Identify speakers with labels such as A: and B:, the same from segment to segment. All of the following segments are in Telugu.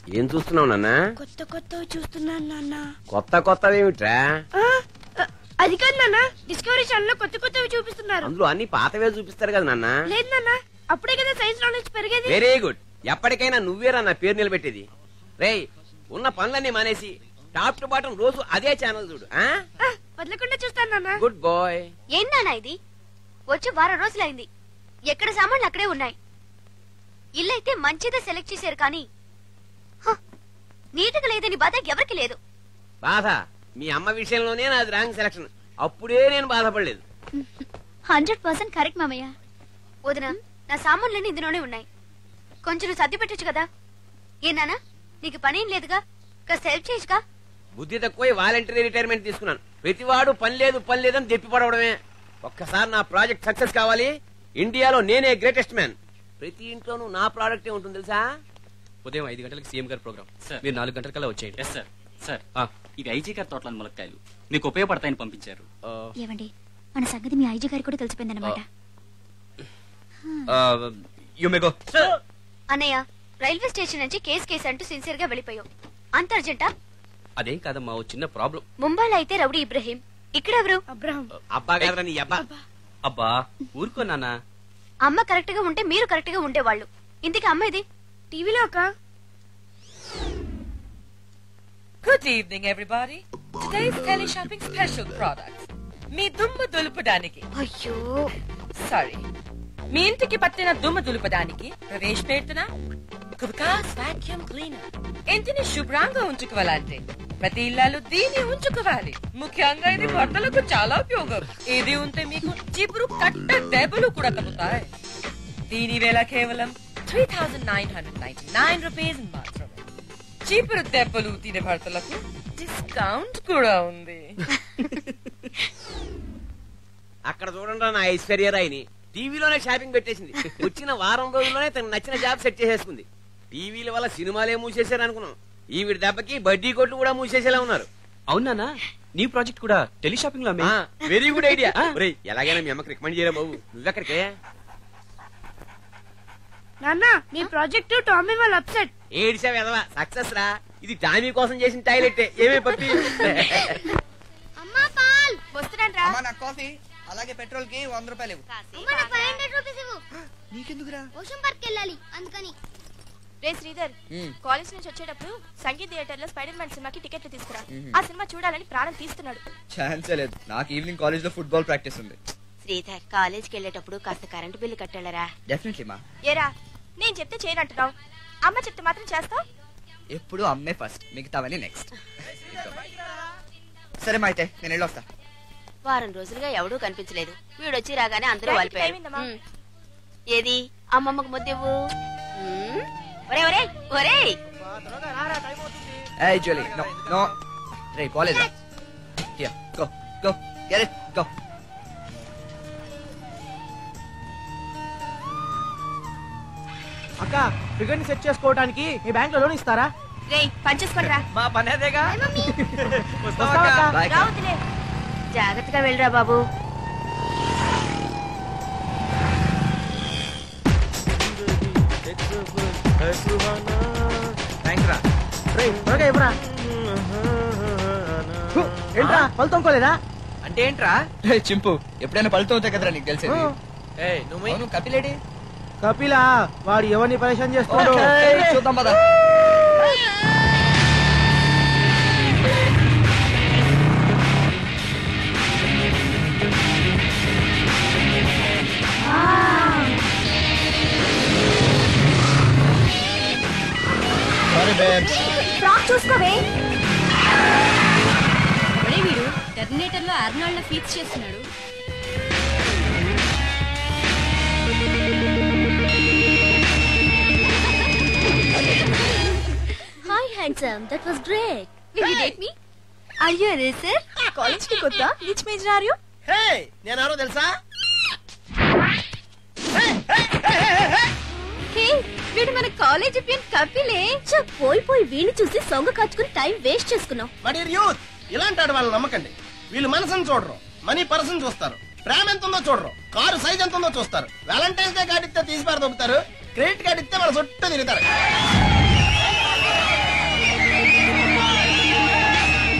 A: ఏం చూస్తున్నావు నాన్న
B: కొత్త కొత్తవి చూస్తున్నాను నాన్న
A: కొత్త కొత్తవేమిట్రా
B: ఆ, ఆ, అది కాదు నాన్న డిస్కవరీ ఛానల్ లో కొత్త కొత్తవి చూపిస్తున్నారు
A: అందులో అన్ని పాతవే చూపిస్తారు కదా నాన్న
B: లేదు నాన్న అప్పుడే కదా సైన్స్ నాలెడ్జ్ పెరిగేది
A: వెరీ గుడ్ ఎప్పటికైనా నువ్వేరా నా పేరు నిలబెట్టేది రేయ్ ఉన్న పనులన్నీ మానేసి టాప్ టు బాటం రోజు అదే ఛానల్ చూడు ఆ
B: ఆ, వదలకుండా చూస్తాను నాన్న
A: గుడ్ బాయ్
C: ఏందన్నా ఇది వచ్చి వారం రోజులైంది ఎక్కడ సామాన్లు అక్కడే ఉన్నాయి ఇల్లు అయితే మంచిదే సెలెక్ట్ చేశారు కానీ హ, నీట్గా లేదని బాధ ఎవరికి లేదు
A: బాధ మీ అమ్మ విషయంలోనే నాది రాంగ్ సెలక్షన్ అప్పుడే నేను బాధపడలేదు
C: హండ్రెడ్ పర్సెంట్ కరెక్ట్ మామయ్య వదిన నా సామాన్లన్నీ ఇందులోనే ఉన్నాయి కొంచెం నువ్వు సర్ది పెట్టొచ్చు కదా ఏనానా నీకు పని ఏం లేదుగా కాస్త హెల్ప్ చేయొచ్చుగా
A: బుద్ధి తక్కువ వాలంటరీ రిటైర్మెంట్ తీసుకున్నాను ప్రతివాడు పని లేదు పని లేదని దెప్పి పడవడమే ఒక్కసారి నా ప్రాజెక్ట్ సక్సెస్ కావాలి ఇండియాలో నేనే గ్రేటెస్ట్ మ్యాన్ ప్రతి ఇంట్లోనూ నా ప్రాడక్టే ఉంటుంది తెలుసా
D: ఉదయం ఐదు గంటలకు సీఎం గారి ప్రోగ్రామ్
E: సార్.
D: మీరు నాలుగు గంటలకల్లా వచ్చేయండి
E: ఎస్ సార్ సార్
D: ఆ.
E: ఇవి ఐజీ గారి తోటలోని ములక్కాయలు మీకు ఉపయోగపడతాయని పంపించారు
D: ఆ,
C: ఏమండి మన సంగతి మీ ఐజీ గారికి కూడా తెలిసిపోయిందన్నమాట
D: ఆ, you may go.
C: అన్నయ్య రైల్వే స్టేషన్ నుంచి కేసు కేసు అంటూ సిన్సియర్ గా వెళ్ళిపోయావు అంత అర్జెంటా
D: అదేం కాదమ్మా ఓ చిన్న ప్రాబ్లం
C: ముంబైలో అయితే రౌడీ ఇబ్రహీం ఇక్కడ ఎవరు
B: అబ్రహం
A: అబ్బా కాదురా నీ అబ్బా
D: అబ్బా ఊరుకో నాన్న
C: అమ్మ కరెక్ట్ గా ఉంటే మీరు కరెక్ట్ గా ఉండేవాళ్ళు ఇంతకీ అమ్మ ఇది
B: టీవీలో ఒక
F: Good evening, everybody. Today's tele shopping special products. మీ దుమ్ము దులుపడానికి
C: అయ్యో
F: సారీ మీ ఇంటికి పట్టిన దుమ్ము దులుపడానికి ప్రవేశపెడుతున్న కుబకాస్ వాక్యూమ్ క్లీనర్ ఇంటిని శుభ్రంగా ఉంచుకోవాలంటే ప్రతి ఇల్లాలు దీన్ని ఉంచుకోవాలి ముఖ్యంగా ఇది బట్టలకు చాలా ఉపయోగం ఇది ఉంటే మీకు చిపురు కట్ట దెబ్బలు కూడా తగ్గుతాయి దీని వేళ కేవలం three thousand nine hundred ninety nine rupees మాత్రమే చీపురు దెబ్బలు తినే భర్తలకు డిస్కౌంట్ కూడా ఉంది
A: అక్కడ చూడండి నా ఐశ్వర్యరాయిని టీవీలోనే షాపింగ్ పెట్టేసింది వచ్చిన వారం రోజుల్లోనే తనకు నచ్చిన జాబ్ సెట్ చేసేసుకుంది టీవీల వల్ల సినిమాలే మూసేశారు అనుకున్నాం ఈవిడ దెబ్బకి బడ్డీ కొట్లు కూడా మూసేసేలా ఉన్నారు
D: అవునా నీ ప్రాజెక్ట్ కూడా టెలి షాపింగ్ లో అమ్మే.
A: వెరీ గుడ్ ఐడియా
D: ఆ.
A: ఎలాగైనా మీ అమ్మకి రికమెండ్ చేయరా బాబు నువ్వెక్కడికే
B: నాన్న మీ ప్రాజెక్ట్ టామీ వాళ్ళ అప్సెట్
A: ఏడిసా వెదవా సక్సెస్ రా ఇది టామీ కోసం చేసిన టాయిలెట్ ఏమే పప్పి
C: అమ్మా పాల్ వస్తున్నాను
G: అమ్మా నా కాఫీ అలాగే పెట్రోల్ కి వంద రూపాయలు ఇవ్వు నీకెందుకురా
C: ఓషన్ పార్క్ వెళ్ళాలి అందుకని
H: రే శ్రీధర్
G: మ్మ్.
H: కాలేజ్ నుంచి వచ్చేటప్పుడు సంగీత్ థియేటర్ లో స్పైడర్ మ్యాన్ సినిమాకి టికెట్లు తీసుకురా
G: మ్మ్.
H: ఆ సినిమా చూడాలని ప్రాణం తీస్తున్నాడు
G: ఛాన్సే లేదు నాకు ఈవినింగ్ కాలేజ్ లో ఫుట్బాల్ ప్రాక్టీస్ ఉంది
H: శ్రీధర్ కాలేజ్కి వెళ్ళేటప్పుడు కాస్త కరెంటు బిల్లు కట్టాలరా
G: డెఫినెట్లీ మా
H: ఏరా నేను చెప్తే చేయనంటున్నావు అమ్మ చెప్తే మాత్రం చేస్తావు
G: ఎప్పుడు అమ్మే ఫస్ట్ మిగతావన్నీ నెక్స్ట్ సరే మా అయితే నేను వెళ్ళొస్తా
H: వారం రోజులుగా ఎవడూ కనిపించలేదు వీడొచ్చి రాగానే అందరూ
C: Right,
H: వాలిపోయారు
C: time అయిందమ్మా.
H: మ్మ్. ఏది అమ్మమ్మకు ముద్దెవ్వు మ్మ్. ఒరే ఒరే ఒరే
G: ఏ జోలీ నో నో రే college here go go get it go
I: అక్క ఫిగర్ ని సెట్ చేసుకోవడానికి మీ బ్యాంక్ లో లోన్ ఇస్తారా
H: రే పనిచేసుకోండిరా
G: మా పని అదేగా
I: వస్తావా?
G: బాయ్
H: రావద్దులే జాగ్రత్తగా వెళ్ళరా బాబు
G: థ్యాంక్స్ రా
I: రేయ్, త్వరగా ఇవ్వరా హు, ఏంట్రా పళ్ళు తొంకోలేదా
G: అంటే ఏంట్రా చింపు ఎప్పుడైనా పలుతూ అవుతాయి కదరా నీకు తెలిసేది అవును కపిలేడి
I: కపిలా వాడు ఎవరిని పరిచయం చేస్తాడు
G: ఓకే, చూద్దాం పద
C: ఫ్రాక్ చూసుకోవే
H: వీడు టెర్మినేటర్ లో అర్నాల్డ్ ఫీచ్ చేస్తున్నాడు
C: hi handsome that was great will you date me are you racer
H: college కి కొత్త which major are you
I: hey నేను ఎవరో తెలుసా
C: హే వీడు మన కాలేజ్ పియన్ కపిలే చ పోయి పోయి వీణ్ణి చూసి సొంగ కాచుకుని టైం వేస్ట్ చేసుకున్నాం
I: బట్ యూత్ ఇలాంటి ఆడు వాళ్ళని నమ్మకండి వీళ్ళు మనసుని చూడరు మనీ పర్సన్ చూస్తారు ప్రేమ ఎంత ఉందో చూడరు కారు సైజ్ ఎంత ఉందో చూస్తారు వ్యాలంటైన్స్ డే కార్డు ఇస్తే తీసి పార దొబ్బుతారు క్రెడిట్ కార్డు ఇస్తే వాళ్ళ చుట్టూ తిరుగుతారు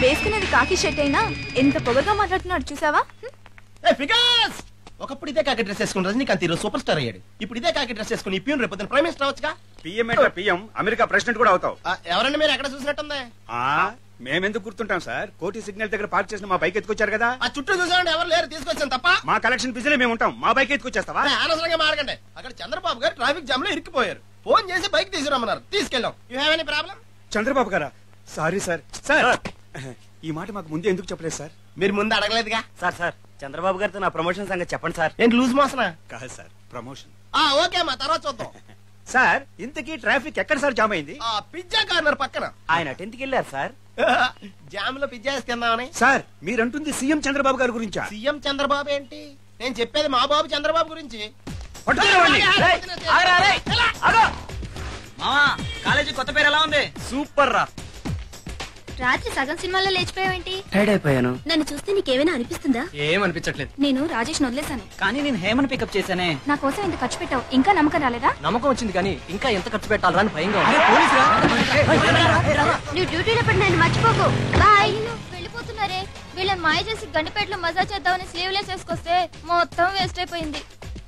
C: వేసుకునేది కాకి షర్ట్ అయినా ఎంత పొగగా మాట్లాడుతున్నాడు చూసావా
I: ఏ ఫిగాస్ ఒకప్పుడు ఇదే కాకి డ్రెస్ వేసుకుని రజనీకాంత్ ఈరోజు సూపర్ స్టార్ అయ్యాడు ఇప్పుడు ఇదే కాకి డ్రెస్ వేసుకుని ఈ ప్యూన్ రేపు పొద్దున్న ప్రైమ్ మినిస్టర్ అవచ్చుగా
J: పిఎం ఏంట్రా పిఎం అమెరికా ప్రెసిడెంట్ కూడా అవుతావు
I: ఆ, ఎవరండి మీరు ఎక్కడ చూసినట్టుంది
J: ఆ మేమెందుకు గుర్తుంటాం సార్ కోటి సిగ్నల్ దగ్గర పార్క్ చేసిన మా బైక్ ఎత్తుకొచ్చారు కదా
I: ఆ చుట్టూ చూసామండి ఎవరు లేరు తీసుకొచ్చాను తప్ప
J: మా కలెక్షన్ బిజీలో మేము ఉంటాం మా బైక్ ఎత్తుకొచ్చేస్తావా
I: అరే, అనవసరంగా మారకండి అక్కడ చంద్రబాబు గారు ట్రాఫిక్ జామ్ లో ఇరుక్కుపోయారు ఫోన్ చేసి బైక్ తీసుకురమ్మన్నారు తీసుకెళ్ళాం you have any problem
J: Chandrababu గారా సారీ సార్ సార్ ఈ మాట మాకు ముందే ఎందుకు చెప్పలేదు సార్
I: మీరు ముందు అడగలేదుగా
A: సార్ సార్ చంద్రబాబు గారితో నా ప్రమోషన్ సంగతి చెప్పండి సార్
I: ఏంటి లూజ్ మోసనా
J: కాదు సార్ ప్రమోషన్
I: ఆ ఓకే మా తర్వాత చూద్దాం
J: సార్ ఇంతకీ ట్రాఫిక్ ఎక్కడ సార్ జామ్ అయింది
I: ఆ పిజ్జా కార్నర్ పక్కన
A: ఆయన టెన్త్ కి వెళ్ళారు సార్
I: జామ్ లో పిజ్జా వేసుకుందామని
J: సార్ మీరంటుంది సీఎం చంద్రబాబు గారి గురించా
I: సీఎం చంద్రబాబు ఏంటి నేను చెప్పేది మా బాబు చంద్రబాబు గురించి
J: పట్టుకురా వాడిని.
D: మామా కాలేజీ కొత్త పేరు ఎలా ఉంది
A: సూపర్ రా
C: రాత్రి సగం సినిమాలో లేచిపోయావేంటి
A: టైడ్ అయిపోయాను
C: నన్ను చూస్తే నీకేమైనా అనిపిస్తుందా
G: ఏమనిపించట్లేదు
C: నేను రాజేష్ వదిలేశాను
D: కానీ నేను హేమన్ పికప్ చేశానే
C: నా కోసం ఇంత ఖర్చు పెట్టావు ఇంకా నమ్మకం రాలేదా
G: నమ్మకం వచ్చింది కానీ ఇంకా ఎంత ఖర్చు పెట్టాలరా అని భయంగా
C: నువ్వు డ్యూటీలో పడి నన్ను మర్చిపోకు బాయ్ వెళ్ళిపోతున్నారే వీళ్ళని మాయ చేసి గండిపేటలో మజా చేద్దామని స్లీవ్లెస్ వేసుకొస్తే మొత్తం వేస్ట్ అయిపోయింది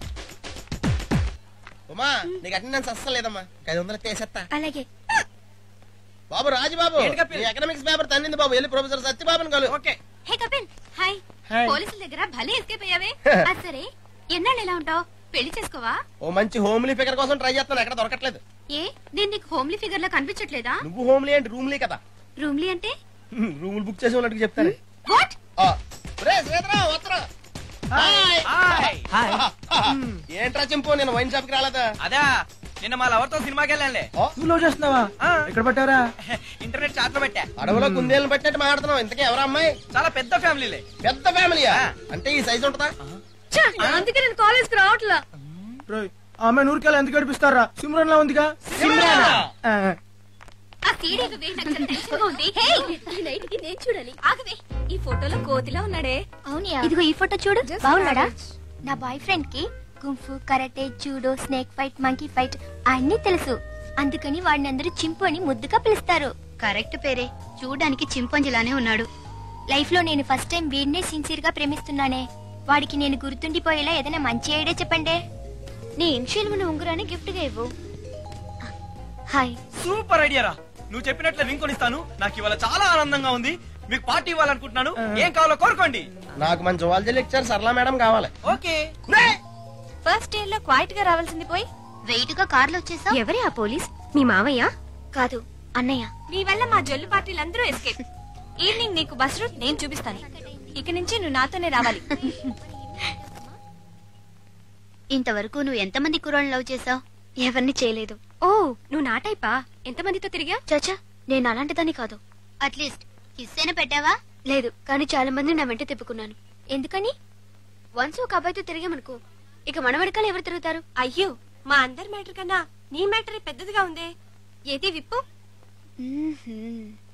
I: ఉమా నీకు అటెండెన్స్ అస్సలు లేదమ్మా ఐదు వందలు తీసేస్తా
C: అలాగే
I: బాబు రాజుబాబు నీ ఎకనామిక్స్ పేపర్ తన్నింది బాబు వెళ్ళి ప్రొఫెసర్ సత్యబాబుని కలు okay
C: hey Kapil hi
I: hi.
C: పోలీసుల దగ్గర భలే ఎస్కేప్ అయ్యావే అది సరే ఎన్నాళ్ళు ఎలా ఉంటావు పెళ్లి చేసుకోవా
I: ఓ మంచి హోమ్లీ ఫిగర్ కోసం ట్రై చేస్తాను ఎక్కడ దొరకట్లేదు
C: ఏ నేను నీకు హోమ్లీ ఫిగర్ లా కనిపించట్లేదా
I: నువ్వు హోమ్లీ ఏంటి రూమ్లీ కదా
C: రూమ్లీ అంటే
I: రూములు బుక్ చేసి ఉన్నట్టు చెప్తాను
C: వాట్
I: ఆ, ఒరేయ్ శ్వేతరావు, వత్సరా. హాయ్. ఏంట్రా చింపు నేను వైన్ షాప్ కి రాలేదా
G: అదా నిన్న మా లవర్ తో సినిమాకి వెళ్ళానులే
I: ఓ,
G: నువ్వు చేస్తున్నావా ఇక్కడ పట్టారా ఇంటర్నెట్ చాట్ లో పెట్టా
I: అడవిలో కుందేలను పట్టినట్టు మాట్లాడుతున్నావు ఇంతకీ ఎవరా అమ్మాయి
G: చాలా పెద్ద ఫ్యామిలీలే
I: పెద్ద ఫ్యామిలీయా అంటే ఈ సైజ్ ఉంటుందా
C: అందుకే నేను కాలేజ్ కి రావట్లా
G: ఆమె నూరికాయలు ఎందుకు గడిపిస్తారా సిమ్రన్ లా ఉందిగా
C: ఆ సీడీ ఇవ్వవే, నాకు చాలా టెన్షన్ గా ఉంది. ఈ నైట్ కి నేను చూడాలి ఆగవే ఈ ఫోటోలో కోతిలా ఉన్నాడే అవునియా ఇదిగో ఈ ఫోటో చూడు బాగున్నాడా నా బాయ్ ఫ్రెండ్ కి kung fu karate judo snake fight monkey fight అన్ని తెలుసు అందుకని వాడిని అందరూ చింపు అని ముద్దుగా పిలుస్తారు కరెక్ట్ పేరే చూడడానికి చింపంజిలానే ఉన్నాడు లైఫ్ లో నేను ఫస్ట్ టైం వీడినే సిన్సియర్ గా ప్రేమిస్తున్నానే వాడికి నేను గుర్తుండిపోయేలా ఏదైనా మంచి ఐడియా చెప్పండి నీ ఇన్షియల్ ఉన్న ఉంగరాన్ని గిఫ్ట్ గా ఇవ్వు హాయ్
G: సూపర్ ఐడియా రా నువ్వు చెప్పినట్లు రింగ్ కొనిస్తాను నాకు ఇవాళ చాలా ఆనందంగా ఉంది మీకు పార్టీ ఇవ్వాలనుకుంటున్నాను ఏం కావాలో కోరుకోండి
I: నాకు మంచి జువాలజీ లెక్చర్ సరళ మేడం కావాలి
G: ఓకే
C: ఫస్ట్ ఇయర్ లో క్వైట్ గా రావాల్సింది పోయి వెయిట్ గా కార్లో వచ్చేసా ఎవరే ఆ పోలీస్ మీ మావయ్య కాదు అన్నయ్య మీ వల్ల మా జొల్లు పార్టీలందరూ ఎస్కేప్ ఈవినింగ్ నీకు బస్ రూట్ నేను చూపిస్తాను ఇక నుంచి నువ్వు నాతోనే రావాలి ఇంతవరకు నువ్వు ఎంతమంది కుర్రాళ్ళు లవ్ చేసావు ఎవరిని చేయలేదు ఓ నువ్వు నా టైపా ఎంతమందితో తిరిగా చచ్చా నేను అలాంటిదాన్ని కాదు అట్లీస్ట్ కిస్ అయినా పెట్టావా లేదు కానీ చాలా మంది నా వెంట తిప్పుకున్నాను ఎందుకని వన్స్ ఒక అబ్బాయితో తిరిగామనుకో ఇక మన వెనకాల ఎవరు తిరుగుతారు అయ్యో మా అందరి మ్యాటర్ కన్నా నీ మ్యాటర్ పెద్దదిగా ఉందే ఏది విప్పు